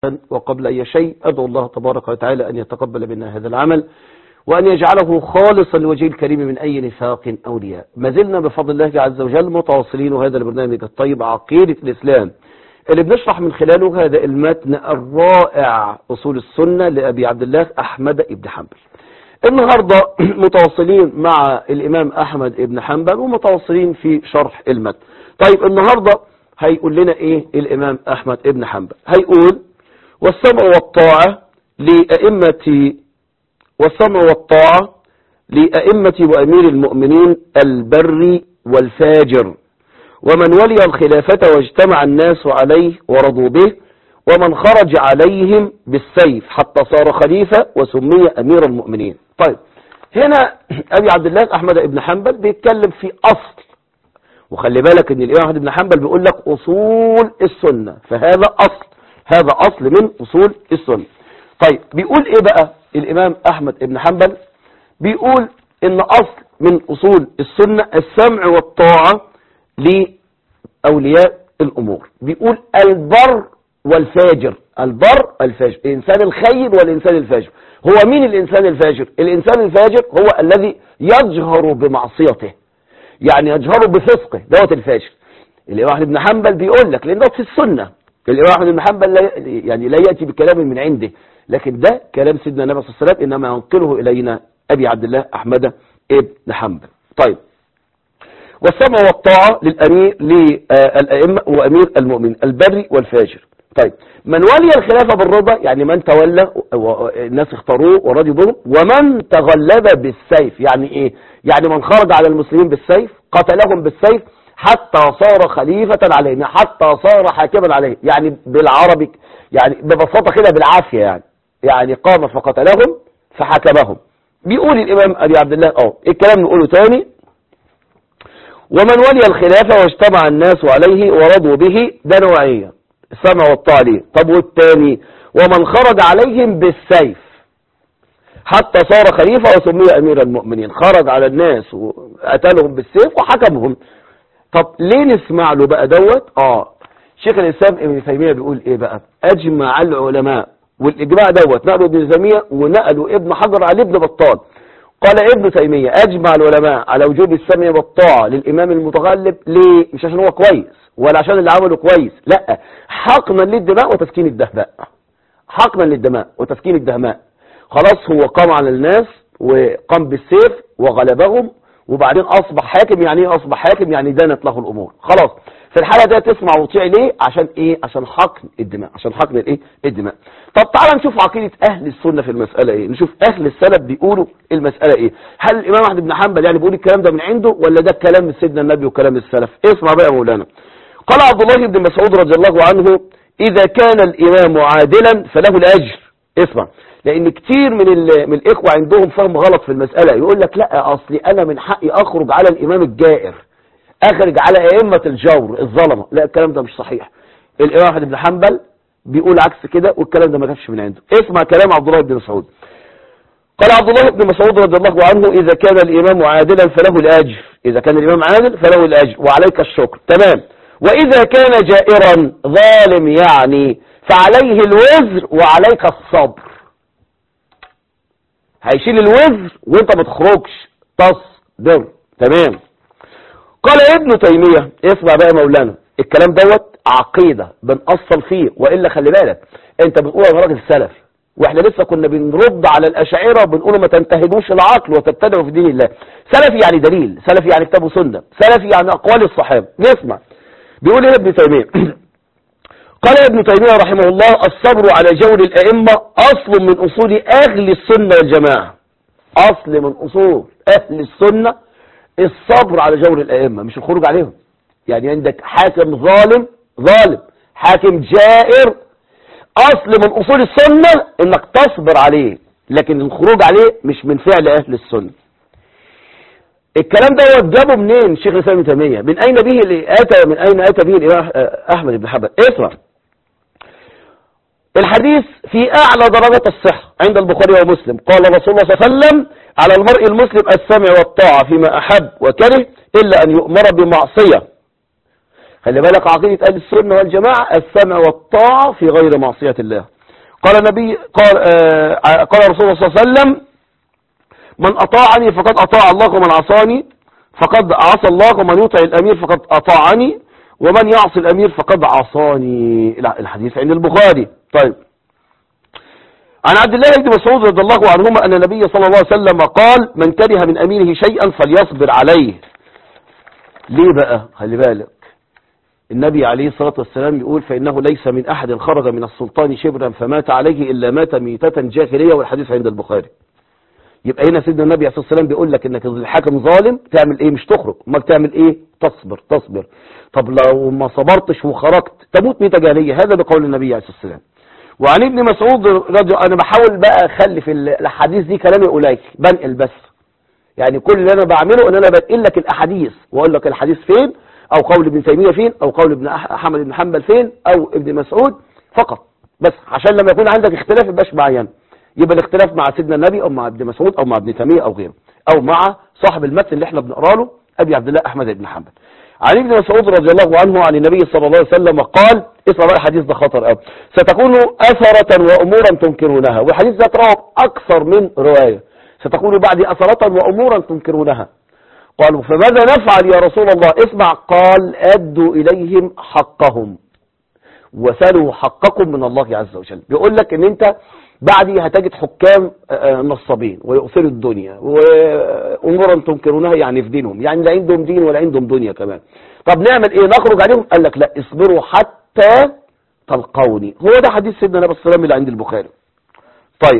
وقبل أي شيء أدعو الله تبارك وتعالى أن يتقبل منا هذا العمل وأن يجعله خالصا لوجه الكريم من أي نفاق أو رياء ما زلنا بفضل الله عز وجل متواصلين هذا البرنامج الطيب عقيدة الإسلام اللي بنشرح من خلاله هذا المتن الرائع أصول السنة لأبي عبد الله أحمد بن حنبل النهاردة متواصلين مع الإمام أحمد بن حنبل ومتواصلين في شرح المتن طيب النهاردة هيقول لنا إيه الإمام أحمد بن حنبل هيقول والسمع والطاعة لأئمة والسمع والطاعة لأئمة وأمير المؤمنين البر والفاجر ومن ولي الخلافة واجتمع الناس عليه ورضوا به ومن خرج عليهم بالسيف حتى صار خليفة وسمي أمير المؤمنين طيب هنا أبي عبد الله أحمد بن حنبل بيتكلم في أصل وخلي بالك ان الإمام أحمد بن حنبل بيقول لك أصول السنة فهذا أصل هذا أصل من أصول السنة طيب بيقول إيه بقى الإمام أحمد بن حنبل بيقول إن أصل من أصول السنة السمع والطاعة لأولياء الأمور بيقول البر والفاجر البر الفاجر الإنسان الخير والإنسان الفاجر هو مين الإنسان الفاجر الإنسان الفاجر هو الذي يجهر بمعصيته يعني يجهر بفسقه دوت الفاجر الإمام أحمد بن حنبل بيقول لك لأن دوت في السنة الإمام أحمد بن حنبل لا يعني لا يأتي بكلام من عنده لكن ده كلام سيدنا النبي صلى الله عليه وسلم إنما ينقله إلينا أبي عبد الله أحمد ابن حنبل طيب والسمع والطاعة للأمير للأئمة وأمير المؤمن البري والفاجر طيب من ولي الخلافة بالرضا يعني من تولى الناس اختاروه ورضوا به ومن تغلب بالسيف يعني ايه يعني من خرج على المسلمين بالسيف قتلهم بالسيف حتى صار خليفة عليهم حتى صار حاكما عليهم يعني بالعربي يعني ببساطة كده بالعافية يعني يعني قام فقتلهم فحكمهم بيقول الإمام أبي عبد الله اه الكلام نقوله تاني ومن ولي الخلافة واجتمع الناس عليه ورضوا به ده نوعية السمع والطاعة ليه طب والتاني ومن خرج عليهم بالسيف حتى صار خليفة وسمي أمير المؤمنين خرج على الناس وقتلهم بالسيف وحكمهم طب ليه نسمع له بقى دوت اه شيخ الإسلام ابن تيمية بيقول ايه بقى اجمع العلماء والاجماع دوت نقلوا ابن تيمية ونقلوا ابن حجر على ابن بطال قال ابن تيمية اجمع العلماء على وجوب السمع والطاعة للامام المتغلب ليه مش عشان هو كويس ولا عشان اللي عمله كويس لا حقنا للدماء وتسكين الدهماء حقنا للدماء وتسكين الدهماء خلاص هو قام على الناس وقام بالسيف وغلبهم وبعدين اصبح حاكم يعني ايه اصبح حاكم يعني دانت له الامور خلاص في الحالة دي تسمع وتطيع ليه عشان ايه عشان حقن الدماء عشان حقن الايه الدماء طب تعالى نشوف عقيدة اهل السنة في المسألة ايه نشوف اهل السلف بيقولوا المسألة ايه هل الامام احمد بن حنبل يعني بيقول الكلام ده من عنده ولا ده كلام من سيدنا النبي وكلام السلف اسمع بقى يا مولانا قال عبد الله بن مسعود رضي الله عنه اذا كان الامام عادلا فله الاجر اسمع لان كتير من من الاخوة عندهم فهم غلط في المسألة يقول لك لا اصلي انا من حقي اخرج على الامام الجائر اخرج على ائمة الجور الظلمة لا الكلام ده مش صحيح الامام احمد بن حنبل بيقول عكس كده والكلام ده ما جابش من عنده اسمع كلام عبد الله بن مسعود قال عبد الله بن مسعود رضي الله عنه اذا كان الامام عادلا فله الاجر اذا كان الامام عادل فله الاجر وعليك الشكر تمام واذا كان جائرا ظالم يعني فعليه الوزر وعليك الصبر هيشيل الوزر وانت ما تخرجش تصبر تمام قال ابن تيمية اسمع بقى يا مولانا الكلام دوت عقيدة بنأصل فيه وإلا خلي بالك انت بتقول انا راجل سلفي واحنا لسه كنا بنرد على الاشاعره وبنقول ما تنتهبوش العقل وتبتدعوا في دين الله سلفي يعني دليل سلفي يعني كتاب وسنه سلفي يعني اقوال الصحابه نسمع بيقول ايه ابن تيميه قال ابن تيميه رحمه الله الصبر على جور الائمه اصل من اصول اهل السنه والجماعه اصل من اصول اهل السنه الصبر على جور الائمه مش الخروج عليهم يعني عندك حاكم ظالم ظالم حاكم جائر اصل من اصول السنة انك تصبر عليه لكن الخروج عليه مش من فعل اهل السنة الكلام ده جابه منين شيخ الاسلام ابن تيميه من اين به اتى من اين اتى به الامام احمد بن حنبل اسمع الحديث في اعلى درجات الصحة عند البخاري ومسلم قال رسول الله صلى الله عليه وسلم على المرء المسلم السمع والطاعة فيما احب وكره الا ان يؤمر بمعصية خلي بالك عقيدة أهل السنة والجماعة السمع والطاعة في غير معصية الله قال النبي قال آه قال رسول الله صلى الله عليه وسلم من أطاعني فقد أطاع الله ومن عصاني فقد عصى الله ومن يطع الأمير فقد أطاعني ومن يعصي الأمير فقد عصاني الحديث عند البخاري طيب عن عبد الله بن مسعود رضي الله عنهما أن النبي صلى الله عليه وسلم قال من كره من أميره شيئا فليصبر عليه ليه بقى خلي بالك النبي عليه الصلاة والسلام يقول فإنه ليس من أحد خرج من السلطان شبرا فمات عليه إلا مات ميتة جاهلية والحديث عند البخاري يبقى هنا سيدنا النبي عليه الصلاة والسلام بيقول لك انك الحاكم ظالم تعمل ايه مش تخرج امال تعمل ايه تصبر تصبر طب لو ما صبرتش وخرجت تموت ميتة جاهلية هذا بقول النبي عليه الصلاة والسلام وعن ابن مسعود رضي انا بحاول بقى اخلي في الاحاديث دي كلامي قليل بنقل بس يعني كل اللي انا بعمله ان انا بنقل لك الاحاديث واقول لك الحديث فين او قول ابن تيمية فين او قول ابن احمد بن حنبل فين او ابن مسعود فقط بس عشان لما يكون عندك اختلاف يبقاش معين يبقى الاختلاف مع سيدنا النبي او مع ابن مسعود او مع ابن تيمية او غيره او مع صاحب المتن اللي احنا بنقرا له ابي عبد الله احمد بن حنبل عن ابن مسعود رضي الله عنه عن النبي صلى الله عليه وسلم قال اسمع بقى الحديث ده خطر قوي ستكون اثرة وامورا تنكرونها والحديث ده تراه اكثر من رواية ستكون بعد اثرة وامورا تنكرونها قالوا فماذا نفعل يا رسول الله اسمع قال ادوا اليهم حقهم وسلوا حقكم من الله عز وجل بيقول لك ان انت بعدي هتجد حكام نصابين ويؤثروا الدنيا وامورا تنكرونها يعني في دينهم يعني لا عندهم دين ولا عندهم دنيا كمان طب نعمل ايه نخرج عليهم قال لك لا اصبروا حتى تلقوني هو ده حديث سيدنا النبي صلى الله عليه وسلم اللي عند البخاري طيب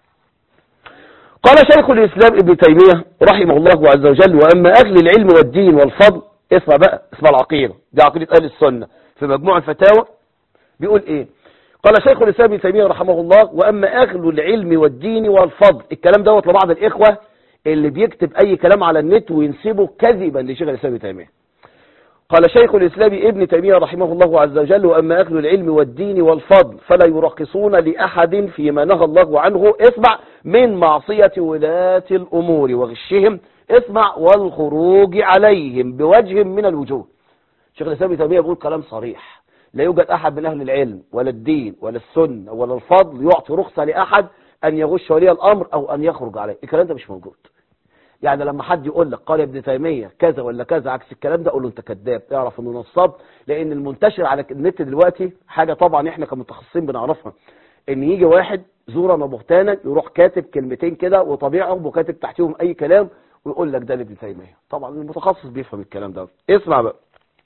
قال شيخ الاسلام ابن تيميه رحمه الله عز وجل واما اهل العلم والدين والفضل اسمع بقى اسمع العقيده دي عقيده اهل السنه في مجموع الفتاوى بيقول ايه قال شيخ الإسلام ابن تيمية رحمه الله وأما أهل العلم والدين والفضل الكلام دوت لبعض الإخوة اللي بيكتب أي كلام على النت وينسبه كذبا لشيخ الإسلام ابن تيمية قال شيخ الإسلام ابن تيمية رحمه الله عز وجل وأما أهل العلم والدين والفضل فلا يرخصون لأحد فيما نهى الله عنه اسمع من معصية ولاة الأمور وغشهم اسمع والخروج عليهم بوجه من الوجوه شيخ الإسلام ابن تيمية يقول كلام صريح لا يوجد أحد من أهل العلم ولا الدين ولا السنة ولا الفضل يعطي رخصة لأحد أن يغش ولي الأمر أو أن يخرج عليه الكلام ده مش موجود يعني لما حد يقول لك قال ابن تيمية كذا ولا كذا عكس الكلام ده قول له انت كذاب اعرف انه نصاب لان المنتشر على النت دلوقتي حاجة طبعا احنا كمتخصصين بنعرفها ان يجي واحد زورا وبهتانا يروح كاتب كلمتين كده وطبيعهم وكاتب تحتهم اي كلام ويقول لك ده لابن تيمية طبعا المتخصص بيفهم الكلام ده اسمع بقى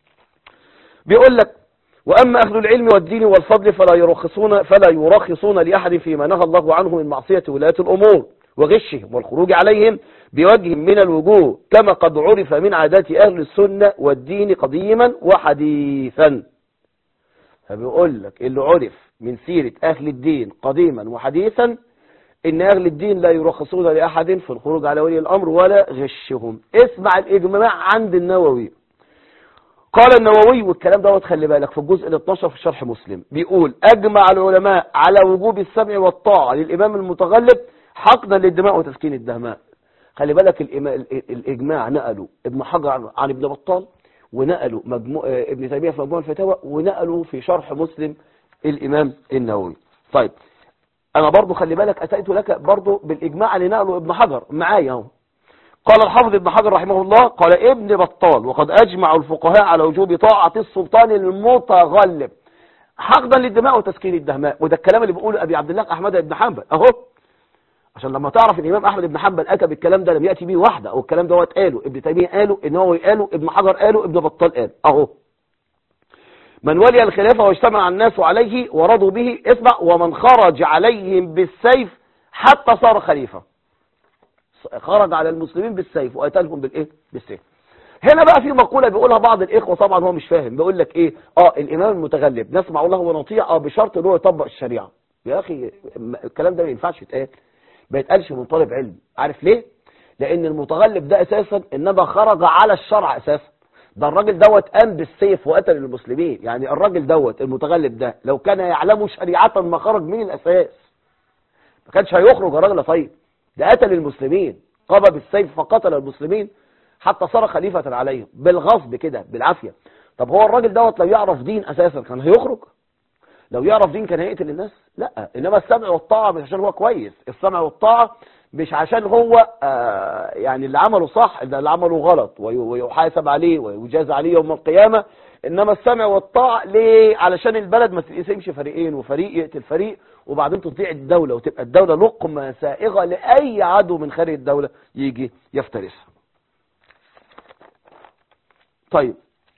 بيقول لك وأما أهل العلم والدين والفضل فلا يرخصون فلا يرخصون لأحد فيما نهى الله عنه من معصية ولاة الأمور وغشهم والخروج عليهم بوجه من الوجوه كما قد عرف من عادات أهل السنة والدين قديما وحديثا فبيقول لك اللي عرف من سيرة أهل الدين قديما وحديثا إن أهل الدين لا يرخصون لأحد في الخروج على ولي الأمر ولا غشهم اسمع الإجماع عند النووي قال النووي والكلام دوت خلي بالك في الجزء ال 12 في شرح مسلم بيقول اجمع العلماء على وجوب السمع والطاعه للامام المتغلب حقنا للدماء وتسكين الدماء خلي بالك الاجماع نقلوا ابن حجر عن ابن بطال ونقلوا مجموع ابن تيميه في مجموع الفتاوى ونقلوا في شرح مسلم الامام النووي طيب انا برضو خلي بالك اتيت لك برضو بالاجماع اللي نقله ابن حجر معايا اهو قال الحافظ ابن حجر رحمه الله قال ابن بطال وقد أجمع الفقهاء على وجوب طاعة السلطان المتغلب حقدا للدماء وتسكين الدماء وده الكلام اللي بيقوله أبي عبد الله أحمد بن حنبل أهو عشان لما تعرف الإمام أحمد بن حنبل أتى بالكلام ده لم يأتي به واحدة أو الكلام دوت قاله ابن تيمية قاله النووي قاله ابن حجر قاله ابن بطال قاله أهو من ولي الخلافة واجتمع الناس عليه ورضوا به اسمع ومن خرج عليهم بالسيف حتى صار خليفة خرج على المسلمين بالسيف وقتلهم بالايه بالسيف هنا بقى في مقولة بيقولها بعض الإخوة طبعا هو مش فاهم بيقول لك إيه آه الإمام المتغلب نسمع له ونطيع آه بشرط إن هو يطبق الشريعة يا أخي الكلام ده ما ينفعش يتقال ما يتقالش من طالب علم عارف ليه؟ لأن المتغلب ده أساسا إنما خرج على الشرع أساسا ده الراجل دوت قام بالسيف وقتل المسلمين يعني الراجل دوت المتغلب ده لو كان يعلم شريعة ما خرج من الأساس ما كانش هيخرج الراجل طيب ده قتل المسلمين قام بالسيف فقتل المسلمين حتى صار خليفة عليهم بالغصب كده بالعافية طب هو الراجل دوت لو يعرف دين اساسا كان هيخرج لو يعرف دين كان هيقتل الناس لا انما السمع والطاعه مش عشان هو كويس السمع والطاعه مش عشان هو آه يعني اللي عمله صح ده اللي عمله غلط وي- ويحاسب عليه ويجاز عليه يوم القيامه انما السمع والطاعه ليه علشان البلد ما تتقسمش فريقين وفريق يقتل فريق وبعدين تطيع الدوله وتبقى الدوله لقمه سائغه لاي عدو من خارج الدوله يجي يفترسها طيب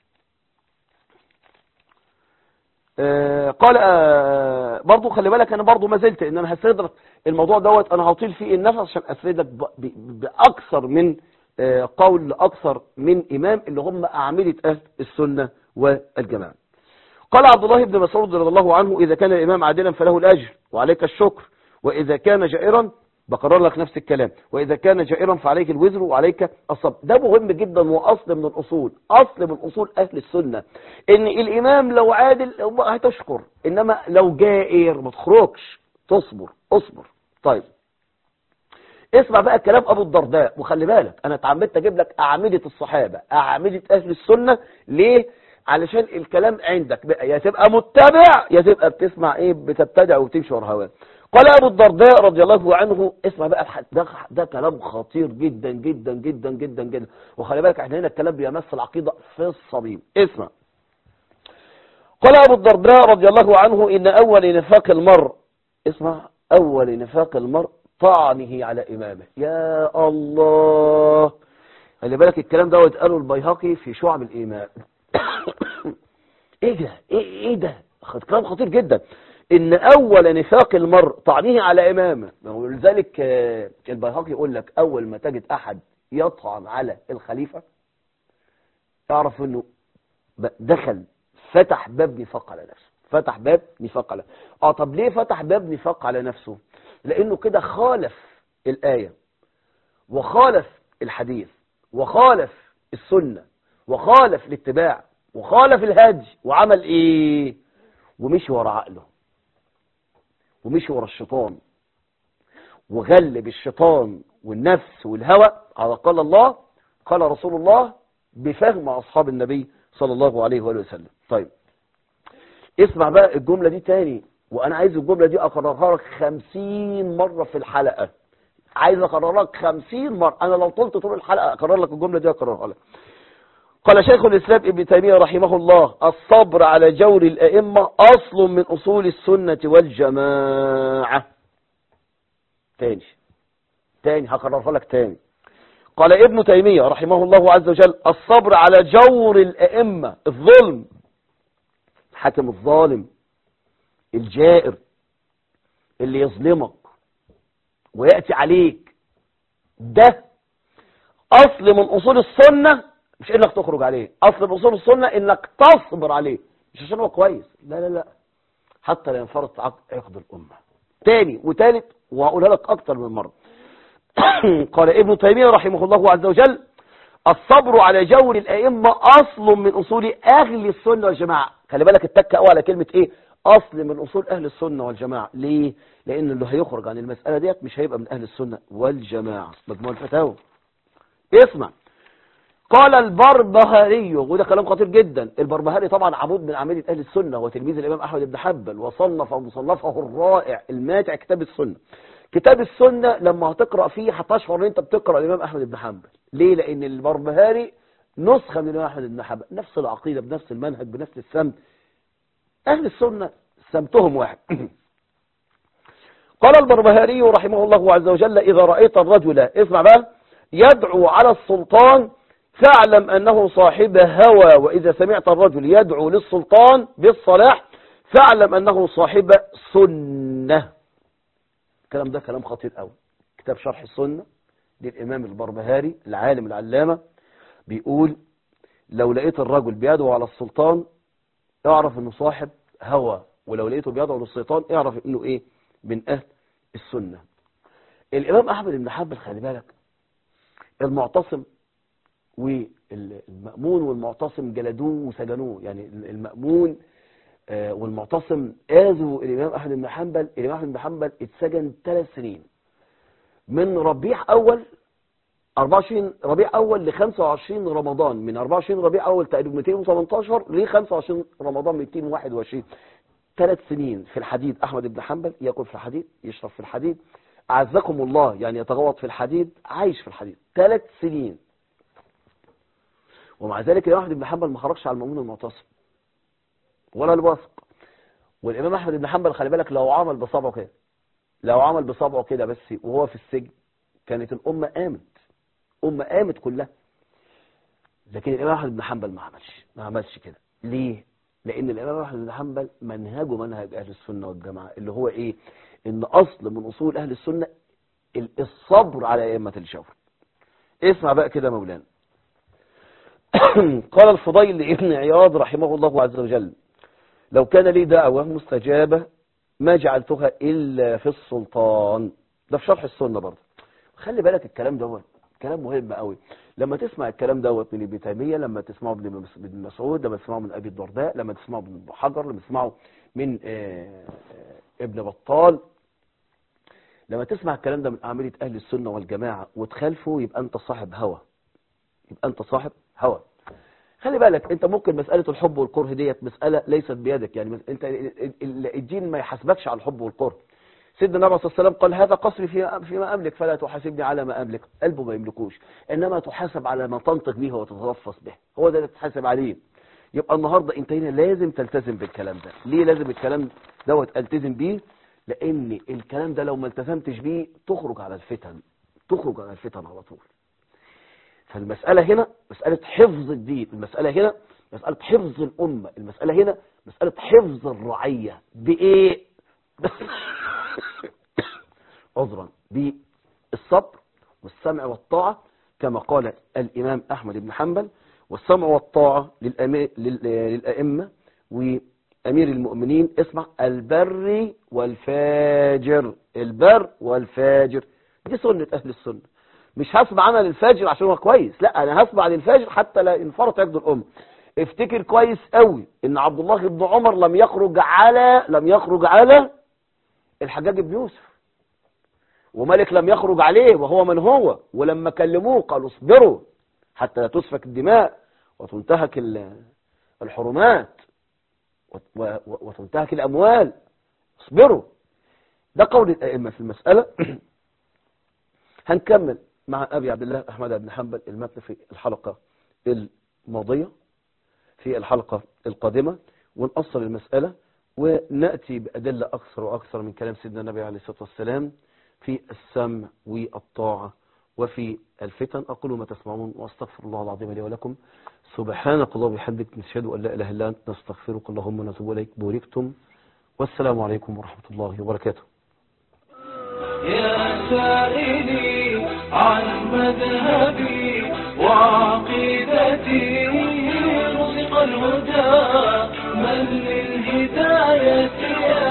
آه، قال آه، برضو خلي بالك انا برضو ما زلت ان انا هسرد لك الموضوع دوت انا هطيل فيه النفس عشان اسرد لك ب- ب- باكثر من آه، قول اكثر من امام اللي هم اعمده اهل السنه والجماعه قال عبد الله بن مسعود رضي الله عنه اذا كان الامام عادلا فله الاجر وعليك الشكر واذا كان جائرا بقرر لك نفس الكلام واذا كان جائرا فعليك الوزر وعليك الصبر ده مهم جدا واصل من الاصول اصل من اصول اهل السنه ان الامام لو عادل هتشكر انما لو جائر ما تخرجش تصبر اصبر طيب اسمع بقى كلام ابو الدرداء وخلي بالك انا اتعمدت اجيب لك اعمده الصحابه اعمده اهل السنه ليه علشان الكلام عندك بقى يا تبقى متبع يا تبقى بتسمع ايه بتبتدع وتمشي ورا هواك قال ابو الدرداء رضي الله عنه اسمع بقى الح- ده ده كلام خطير جدا جدا جدا جدا جدا وخلي بالك احنا هنا الكلام بيمس العقيده في الصميم اسمع قال ابو الدرداء رضي الله عنه ان اول نفاق المرء اسمع اول نفاق المرء طعنه على امامه يا الله خلي بالك الكلام ده قاله البيهقي في شعب الايمان ايه ده ايه, إيه ده خد كلام خطير جدا ان اول نفاق المرء طعنه على امامه ولذلك آه، البيهقي يقول لك اول ما تجد احد يطعن على الخليفه اعرف انه ب- دخل فتح باب نفاق على نفسه فتح باب نفاق على اه طب ليه فتح باب نفاق على نفسه لانه كده خالف الايه وخالف الحديث وخالف السنه وخالف الاتباع وخالف الهدي وعمل ايه ومشي ورا عقله ومشي ورا الشيطان وغلب الشيطان والنفس والهوى على قال الله قال رسول الله بفهم أصحاب النبي صلى الله عليه وآله وسلم طيب اسمع بقى الجملة دي تاني وأنا عايز الجملة دي أكررها لك خمسين مرة في الحلقة عايز أكررها لك خمسين مرة أنا لو طلت طول الحلقة أكرر لك الجملة دي أكررها لك قال شيخ الإسلام ابن تيمية رحمه الله الصبر على جور الأئمة أصل من أصول السنة والجماعة تاني تاني هكررها لك تاني قال ابن تيمية رحمه الله عز وجل الصبر على جور الأئمة الظلم الحاكم الظالم الجائر اللي يظلمك ويأتي عليك ده أصل من أصول السنة مش إنك تخرج عليه أصل من أصول السنة إنك تصبر عليه مش عشان هو كويس لا لا لا حتى لا ينفرط عق- عقد الأمة تاني وتالت وهقولها لك أكتر من مرة قال ابن تيمية رحمه الله عز وجل الصبر على جور الأئمة أصل من أصول أهل السنة والجماعة خلي بالك التكة قوي على كلمة إيه أصل من أصول أهل السنة والجماعة ليه لأن اللي هيخرج عن المسألة ديت مش هيبقى من أهل السنة والجماعة مجموع الفتاوى اسمع قال البربهاري وده كلام خطير جدا البربهاري طبعا عمود من اعمده اهل السنه وتلميذ الامام احمد بن حنبل وصنف مصنفه الرائع الماتع كتاب السنه كتاب السنه لما هتقرا فيه هتشعر ان انت بتقرا الامام احمد بن حنبل ليه لان البربهاري نسخه من الامام احمد بن حنبل نفس العقيده بنفس المنهج بنفس السمت اهل السنه سمتهم واحد قال البربهاري رحمه الله عز وجل إذا رأيت الرجل اسمع بقى يدعو على السلطان فاعلم أنه صاحب هوى وإذا سمعت الرجل يدعو للسلطان بالصلاح فاعلم أنه صاحب سنة الكلام ده كلام خطير قوي كتاب شرح السنة للإمام البربهاري العالم العلامة بيقول لو لقيت الرجل بيدعو على السلطان اعرف انه صاحب هوى ولو لقيته بيدعو للشيطان اعرف انه ايه من اهل السنة الامام احمد بن حنبل خلي بالك المعتصم والمأمون والمعتصم جلدوه وسجنوه يعني المأمون آه، والمعتصم آذوا الإمام أحمد بن حنبل الإمام أحمد بن حنبل اتسجن ثلاث سنين من ربيع أول 24 ربيع أول ل 25 رمضان من 24 ربيع أول تقريبا 218 ل 25 رمضان 221 ثلاث سنين في الحديد أحمد بن حنبل يأكل في الحديد يشرب في الحديد أعزكم الله يعني يتغوط في الحديد عايش في الحديد ثلاث سنين ومع ذلك الإمام أحمد بن حنبل ما خرجش على المؤمن المعتصم ولا الواثق والإمام أحمد بن حنبل خلي بالك لو عمل بصبعه كده لو عمل بصبعه كده بس وهو في السجن كانت الأمة قامت أمة قامت كلها لكن الإمام أحمد بن حنبل ما عملش ما عملش كده ليه لأن الإمام أحمد بن حنبل منهجه منهج أهل السنة والجماعة اللي هو إيه إن أصل من أصول أهل السنة الصبر على أئمة الجور اسمع بقى كده مولانا قال الفضيل لابن عياض رحمه الله عز وجل لو كان لي دعوة مستجابة ما جعلتها إلا في السلطان ده في شرح السنة برضه خلي بالك الكلام دوت كلام مهم قوي لما تسمع الكلام دوت من ابن تيميه لما تسمعه من ابن مسعود لما تسمعه من ابي الدرداء لما تسمعه من ابن حجر لما تسمعه من آه، آه، ابن بطال لما تسمع الكلام ده من أعملة أهل السنة والجماعة وتخالفه يبقى أنت صاحب هوى يبقى أنت صاحب هوى خلي بالك أنت ممكن مسألة الحب والكره ديت مسألة ليست بيدك يعني مس- أنت ال- ال- الدين ما يحاسبكش على الحب والكره سيدنا النبي صلى الله عليه وسلم قال هذا قصري في فيما أملك فلا تحاسبني على ما أملك قلبه ما يملكوش إنما تحاسب على ما تنطق به وتتلفظ به هو ده اللي تحاسب عليه يبقى النهاردة انت هنا لازم تلتزم بالكلام ده ليه لازم الكلام دوت التزم بيه لان الكلام ده لو ما التزمتش بيه تخرج على الفتن تخرج على الفتن على طول فالمسألة هنا مسألة حفظ الدين المسألة هنا مسألة حفظ الأمة المسألة هنا مسألة حفظ الرعية بإيه عذرا بالصبر والسمع والطاعة كما قال الإمام أحمد بن حنبل والسمع والطاعة للأمي- لل- للأئمة وأمير المؤمنين اسمع البر والفاجر البر والفاجر دي سنة أهل السنة مش هسمع أنا للفاجر عشان هو كويس لا أنا هسمع للفاجر حتى لا ينفرط يجد الأمة افتكر كويس قوي ان عبد الله بن عمر لم يخرج على لم يخرج على الحجاج بن يوسف وملك لم يخرج عليه وهو من هو ولما كلموه قالوا اصبروا حتى لا تسفك الدماء وتنتهك ال- الحرمات وت- و- و- وتنتهك الأموال اصبروا ده قول الأئمة في المسألة هنكمل مع أبي عبد الله أحمد بن حنبل المتن في الحلقة الماضية في الحلقة القادمة ونأصل المسألة ونأتي بأدلة أكثر وأكثر من كلام سيدنا النبي عليه الصلاة والسلام في السمع والطاعة وفي الفتن أقول ما تسمعون وأستغفر الله العظيم لي ولكم سبحانك الله وبحمدك نشهد أن لا إله إلا أنت نستغفرك اللهم ونتوب إليك بوركتم والسلام عليكم ورحمة الله وبركاته يا سائلي عن مذهبي وعقيدتي رزق الهدى من للهداية يا